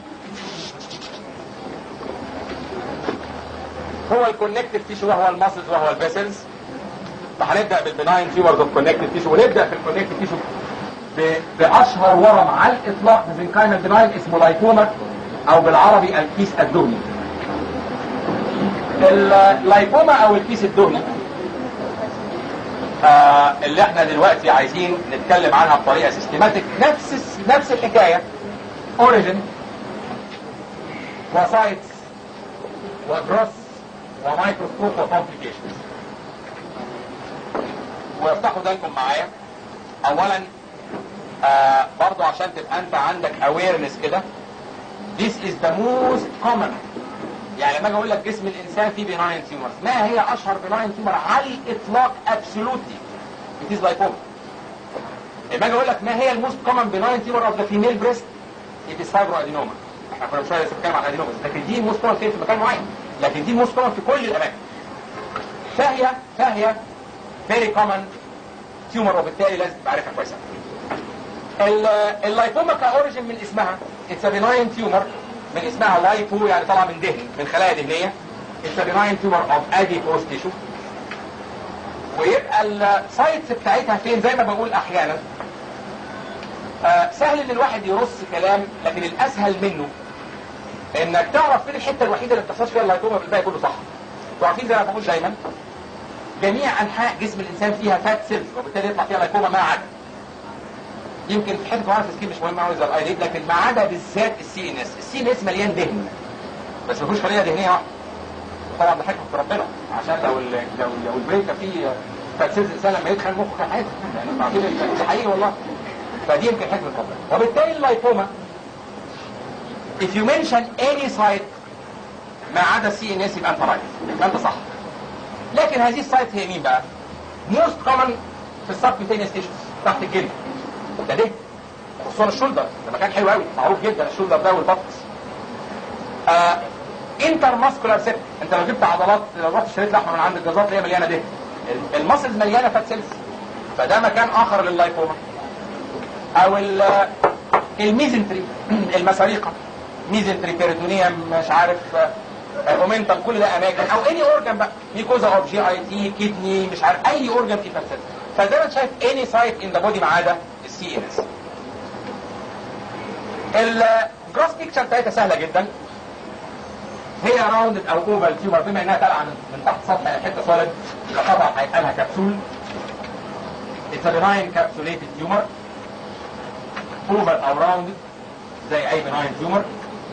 هو الكونكتيف تيشو وهو الماسلز وهو الفيسلز فهنبدا بالبناين تيومرز اوف كونكتيف تيشو ونبدا في الكونكتيف تيشو ب- باشهر ورم على الاطلاق ميزنكايمال بناين اسمه لايكوما او بالعربي الكيس الدهني اللايكوما او الكيس الدهني آه اللي احنا دلوقتي عايزين نتكلم عنها بطريقه سيستماتيك نفس الس- نفس الحكايه اوريجن وسايتس وجروس ومايكروسكوب وكومبليكيشنز وافتحوا ذلكم معايا اولا آه برضو عشان تبقى انت عندك awareness كده this is the most common يعني لما اجي اقول لك جسم الانسان فيه benign tumors ما هي اشهر benign tumor على الاطلاق absolutely it is lipoma لما اجي اقول لك ما هي الموست common benign tumor of the female breast it is fibroadenoma احنا كنا من شويه لسه بنتكلم عن الادينوما لكن دي موست common في مكان معين لكن دي موست common في كل الاماكن فهي فهي very common tumor وبالتالي لازم تبقى عارفها كويس ال- اللايبوما كاوريجن من اسمها اتس benign tumor من اسمها لايبو يعني طالعه من دهن من خلايا دهنيه اتس benign tumor of adipose tissue ويبقى السايتس بتاعتها فين زي ما بقول احيانا آه سهل ان الواحد يرص كلام لكن الاسهل منه انك تعرف فين الحته الوحيده اللي ما بتحصلش فيها اللايبوما بالباقي كله صح انتوا عارفين زي ما بقول دايما جميع انحاء جسم الانسان فيها فات سيلز وبالتالي يطلع فيها لايكوما ما عدا يمكن في حته كمان سكين مش مهم قوي زي الايديد لكن ما عدا بالذات السي ان اس السي ان اس مليان دهن بس ما فيهوش خليه دهنيه واحده طبعا ده حكمه ربنا عشان لو ال لو لو البريكه فيه فات سيلز الانسان لما يدخل مخه كان هيدخل يعني انتوا عارفين ده حقيقي والله فدي يمكن حكمه ربنا وبالتالي اللايكوما if you mention any site ما عدا السي ان اس يبقى انت رايت يبقى انت صح لكن هذه السايت هي مين بقى؟ موست كومن في السبكوتينيوس تيشوز تحت الجلد ده ده خصوصا الشولدر ده مكان حلو قوي معروف جدا الشولدر ده والبطس آه انتر ماسكولار سيت انت لو جبت عضلات لو رحت اشتريت لحمه من عند الجزار تلاقيها مليانه دهن المسلز مليانه فات سيلز فده مكان اخر لللايكوما او ال- الميزنتري المساريقه ميزنتري بيريتونيوم مش عارف اومنتم كل ده اماكن او اي اورجان بقى ميكوزا اوف جي اي تي كدني مش عارف اي اورجان فيه فات سيلز فزي ما انت شايف اني سايت ان ذا بودي ما عدا السي ان اس الجروس بيكتشر بتاعتها سهله جدا هي راوندد او اوفال تيومر بما انها طالعه من من تحت سطح حته سوليد فطبعا هيبقى لها كبسول اتس بناين كابسوليتد تيومر اوفال او راوندد زي اي بناين تيومر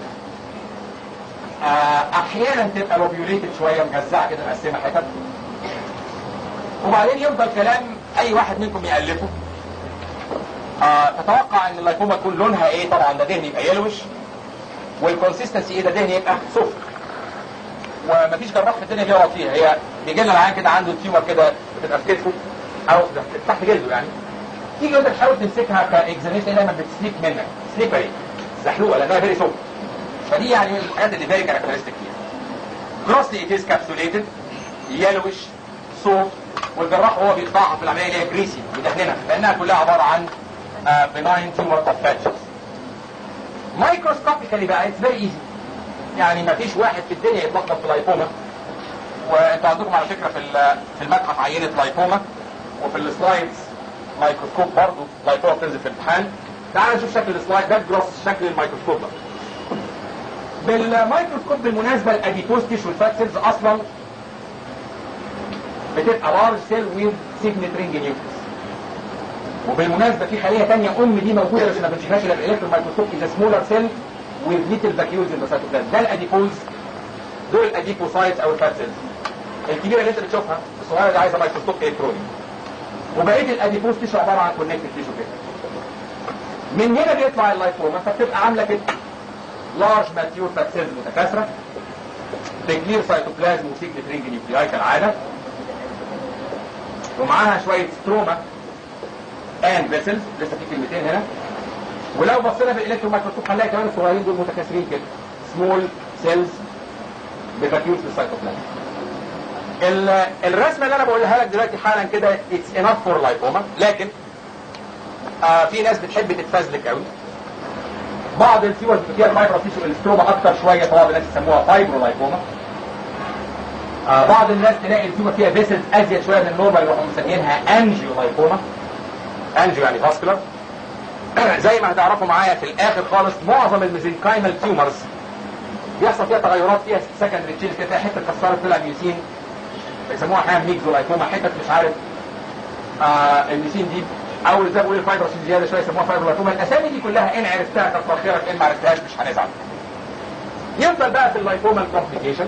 احيانا تبقى لوبيوليتد شويه مجزعه كده مقسمه حتت وبعدين يفضل كلام اي واحد منكم يالفه آه تتوقع ان اللايكوما تكون لونها ايه طبعا ده دهن يبقى يلوش والكونسيستنسي ايه ده دهن يبقى صفر ومفيش جراح في الدنيا بيقعد فيها هي بيجي لنا العيان كده عنده تيومر كده بتبقى في كتفه او تحت جلده يعني تيجي انت تحاول تمسكها كاكزاميشن دايما بتسليك منك سليبري زحلوقه لانها فيري سوفت فدي يعني من الحاجات اللي فيري كاركترستيك فيها جروسلي ات از كابسوليتد يلوش صوت والجراح هو بيقطعها في العمليه اللي هي جريسي مدهنه لانها كلها عباره عن بناين تيومر اوف باتشز مايكروسكوبيكالي بقى اتس فيري ايزي يعني ما فيش واحد في الدنيا يتلخبط في لايبوما وانتوا عندكم على فكره في في المتحف عينه لايبوما وفي السلايدز مايكروسكوب برضه لايبوما بتنزل في الامتحان تعال نشوف شكل السلايد ده جروس شكل الميكروسكوب ده بالميكروسكوب بالمناسبه الاديبوز تيشو الفات سيلز اصلا بتبقى لارج سيل ويز سيجنت رينج نيوكليس وبالمناسبه في خليه ثانيه ام دي موجوده بس ما بنشوفهاش الا بالالكترون مايكروسكوب از سمولر سيل ويز ليتل فاكيولز ان ذا سيتوبلازم ده الاديبوز دول الاديبوسايتس او الفات سيلز الكبيره اللي انت بتشوفها الصغيره دي عايزه مايكروسكوب الكتروني وبقيه الاديبوز تيشو عباره عن كونكتيف تيشو كده من هنا بيطلع اللايفوما فبتبقى عامله كده لارج ماتيور فات سيلز متكاثره تكلير سيتوبلازم وسيجنت رينج نيوكلياي كالعاده ومعاها شويه ستروما اند فيسلز لسه في كلمتين هنا ولو بصينا بالالكترون مايكروسكوب هنلاقي كمان الصغيرين دول متكاثرين كده سمول سيلز بفاكيولز للسيتوبلازم الرسمه اللي انا بقولها لك دلوقتي حالا كده اتس انف فور لايفوما لكن آه في ناس بتحب تتفزلك قوي بعض الفيورز فيها الفايبر تيشو الاستروما اكتر شويه بعض الناس يسموها فايبرو لايفوما آه بعض الناس تلاقي الفيوما فيها فيسلز ازيد شويه من النورمال يروحوا مسميينها انجيو لايفوما انجيو يعني فاسكولار زي ما هتعرفوا معايا في الاخر خالص معظم الميزنكايمال تيومرز بيحصل فيها تغيرات فيها سكندري تشينج كده تلاقي حته كسرت طلع ميوسين بيسموها احيانا ميكزو لايفوما حتت مش عارف آه الميوسين دي او زي ما بقول الفايبرس زياده شويه يسموها فايبر لايفوما الاسامي دي كلها ان عرفتها كتر خيرك ان ما عرفتهاش مش هنزعل يفضل بقى في اللايفوما الكومبليكيشن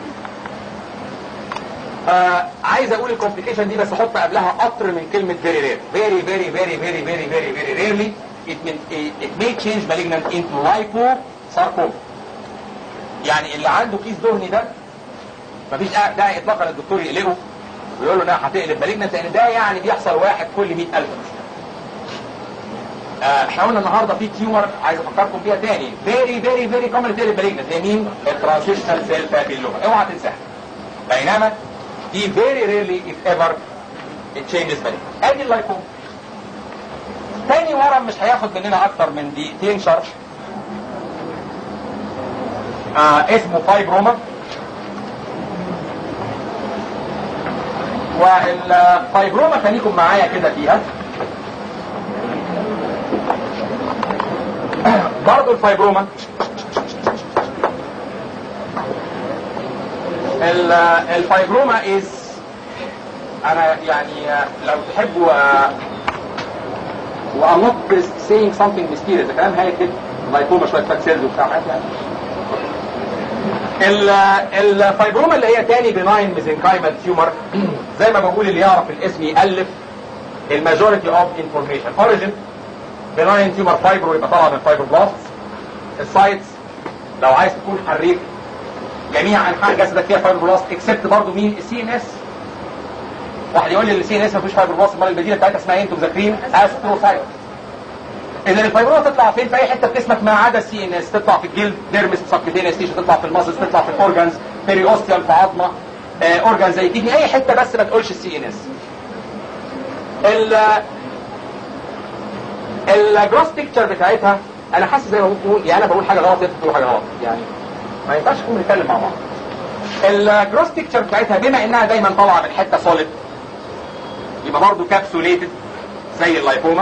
آه عايز اقول الكومبليكيشن دي بس احط قبلها قطر من كلمه فيري رير فيري فيري فيري فيري فيري فيري فيري ريرلي it may, it may change malignant into liposarcoma يعني اللي عنده كيس دهني ده مفيش داعي اطلاقا الدكتور يقلقه ويقول له انها هتقلب مالجنت لان ده يعني بيحصل واحد كل 100000 آه احنا قلنا النهارده في تيومر عايز افكركم بيها تاني فيري فيري فيري كومن تقلب مالجنت هي مين؟ الترانزيشنال سيل فاتي اللغه اوعى تنساها بينما دي فيري ريرلي اف ايفر it changes malignant ادي اللايكوم تاني ورم مش هياخد مننا اكتر من دقيقتين شرح آه اسمه فايبروما والفايبروما خليكم معايا كده فيها برضو الفايبروما الفايبروما از انا يعني لو تحبوا و I'm not saying something mysterious ده كلام هاي كده لايكوما شويه فات سيلز وبتاع حاجات يعني الفايبروما اللي هي تاني بناين ميزنكايمال تيومر زي ما بقول اللي يعرف الاسم يالف الماجوريتي اوف انفورميشن اوريجن بناين تيومر فايبرو يبقى طالع من فايبروبلاست السايتس لو عايز تكون حريف جميع انحاء جسدك فيها فايبروبلاست اكسبت برضه مين السي ان اس واحد يقول لي السي ان اس مفيش فايبروبلاست امال المدينه بتاعتها اسمها ايه انتوا مذاكرين استروسايت اذا الفايبروما تطلع فين في اي حته في جسمك ما عدا السي ان اس تطلع في الجلد ديرمس سبكتينيس تيشو تطلع في الماسلز تطلع في الاورجنز بيريوستيال في عظمه اورجان زي كدني اي حته بس ما تقولش السي ان اس ال الجروس بيكتشر بتاعتها انا حاسس زي ما بقول يعني انا بقول حاجه غلط انت بتقول حاجه غلط يعني ما ينفعش نكون بنتكلم مع بعض الجروس بيكتشر بتاعتها بما انها دايما طالعه من حته سوليد يبقى برضه كابسوليتد زي اللايبوما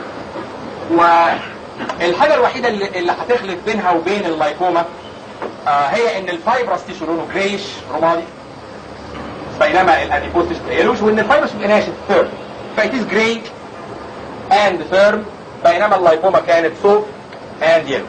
والحاجه الوحيده اللي, اللي هتخلط بينها وبين اللايكوما آه هي ان الفايبرس تيشو لونه جريش رمادي بينما الاديبوز تيشو يلوش وان الفايبرس بيبقى ناشف فيرم فايتيز جراي اند فيرم بينما اللايكوما كانت سوفت اند يلوش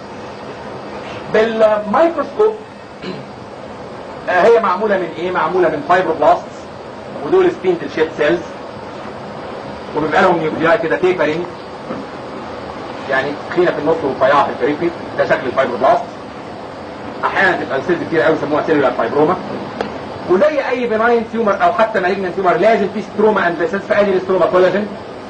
بالميكروسكوب آه هي معموله من ايه؟ معموله من فايبروبلاست ودول سبينتل شيب سيلز وبيبقى لهم نيوكلياي كده تيبرنج يعني تخينه في النص ورفيعه في البريفري ده شكل الفايبروبلاست احيانا تبقى السيلز كتير قوي يسموها سيلولار فايبروما وزي اي بناين تيومر او حتى مالجنان تيومر لازم في ستروما اند فيسلز فادي الستروما كولاجين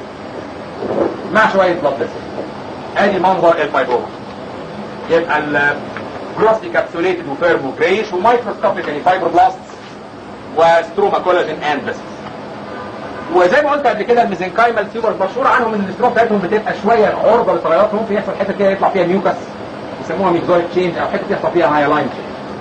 مع شويه بلاد فيسلز ادي منظر الفايبروما يبقى الجروسلي كابسوليتد وفيرم وجريش ومايكروسكوبيك يعني فايبروبلاست وستروما كولاجين اند فيسلز وزي ما قلت قبل كده الميزنكايمال تيومر مشهور عنهم ان الاستروما بتاعتهم بتبقى شويه عرضه للتغيرات ممكن يحصل حته كده يطلع فيها ميوكس يسموها ميكزويد تشينج او حته يحصل فيها هايلاين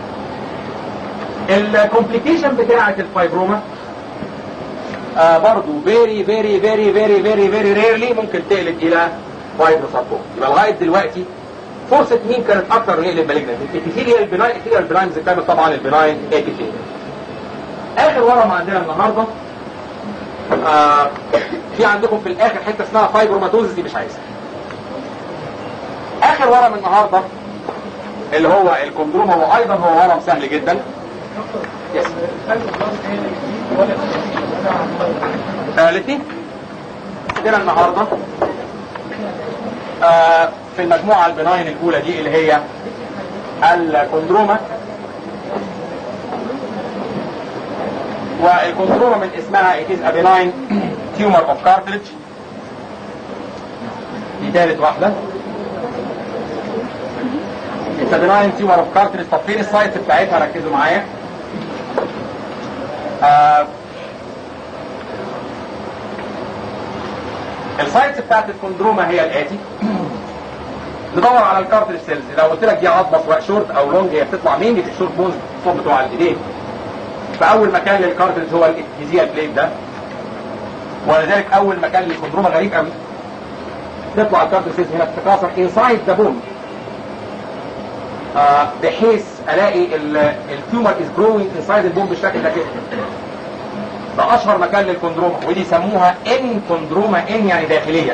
تشينج الكومبليكيشن بتاعه الفايبروما آه برضه فيري فيري فيري فيري فيري فيري ريرلي ممكن تقلب الى فايبروساركوما يبقى لغايه دلوقتي فرصه مين كانت اكتر من المالجنت الابيثيليال البناين الابيثيليال البناين كانت طبعا البناين ابيثيليال اخر ورم عندنا النهارده آه في عندكم في الاخر حته اسمها فايبروماتوزس دي مش عايزها اخر ورم النهارده اللي هو الكوندروما وايضا هو ورم سهل جدا يس الاثنين عندنا النهارده آه في المجموعه البناين الاولى دي اللي هي الكوندروما والكوندروما من اسمها it is a benign tumor of cartilage دي ثالث واحدة it's a benign tumor of cartilage طب فين السايت بتاعتها ركزوا معايا آه السايت بتاعت الكوندروما هي الاتي ندور على الكارتريج سيلز لو قلت لك دي عظمه سواء شورت او لونج هي بتطلع مين في الشورت بونز بتوع الايدين فاول مكان للكارتريج هو الادهيزيال بليد ده ولذلك اول مكان للكوندروما غريب قوي تطلع الكارتريج سيلز هنا تتكاثر انسايد ذا بون آه بحيث الاقي التيومر از جروينج انسايد البون بالشكل ده كده ده اشهر مكان للكوندروما ودي يسموها ان كوندروما ان يعني داخليه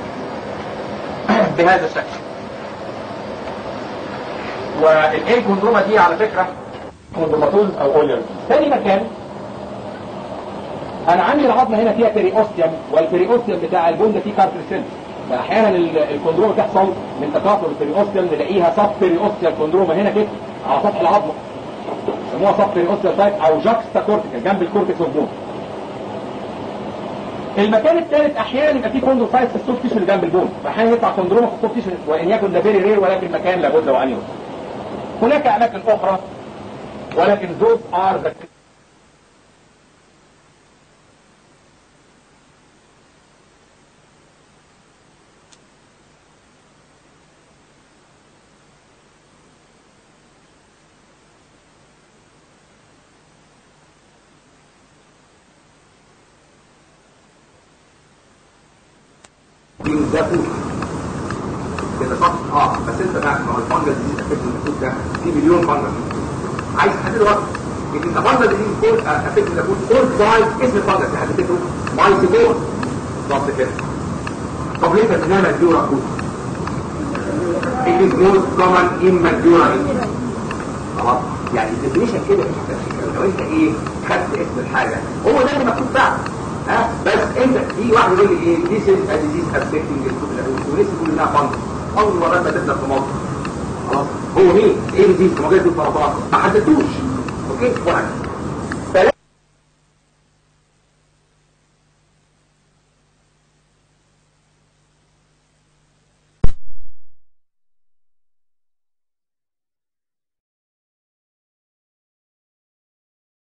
بهذا الشكل والان كوندروما دي على فكره كوندروماتوز او اولير ثاني مكان انا عندي العظمه هنا فيها بيريوستيوم والبيريوستيوم بتاع البون ده فيه كارتريج سيلز فاحيانا الكوندروما تحصل من تكاثر البيريوستيوم نلاقيها سب بيريوستيوم كوندروما هنا كده على سطح العظمه يسموها سب بيريوستيوم تايب او جاكستا كورتيكال جنب الكورتكس والبون المكان الثالث احيانا يبقى فيه كوندروسايت في السوفت تيشو اللي جنب البون فاحيانا يطلع كوندروما في السوفت تيشو وان يكن ده فيري رير ولكن مكان لابد وان يوجد هناك اماكن اخرى ولكن those are the ده فوق كده صح اه بس انت بقى ما هو الفنجل دي افكت الفوق ده في مليون فنجل عايز تحدد وقت لكن الفنجل دي فوق افكت الفوق فوق باي اسم الفنجل دي حددته باي سيبور بالظبط كده طب ليه بتنام الديورا فوق It is most common in Madura خلاص يعني الديفينيشن كده مش هتفهم لو انت ايه خدت اسم الحاجه هو ده اللي مكتوب فعلا ها بس انت في واحد يقول لي ايه دي سيل ديزيز افكتنج ولسه كل ده فانج اول مره ما تبدا في مصر خلاص هو مين ايه ديزيز ما جاي في السرطان ما حددتوش اوكي واحد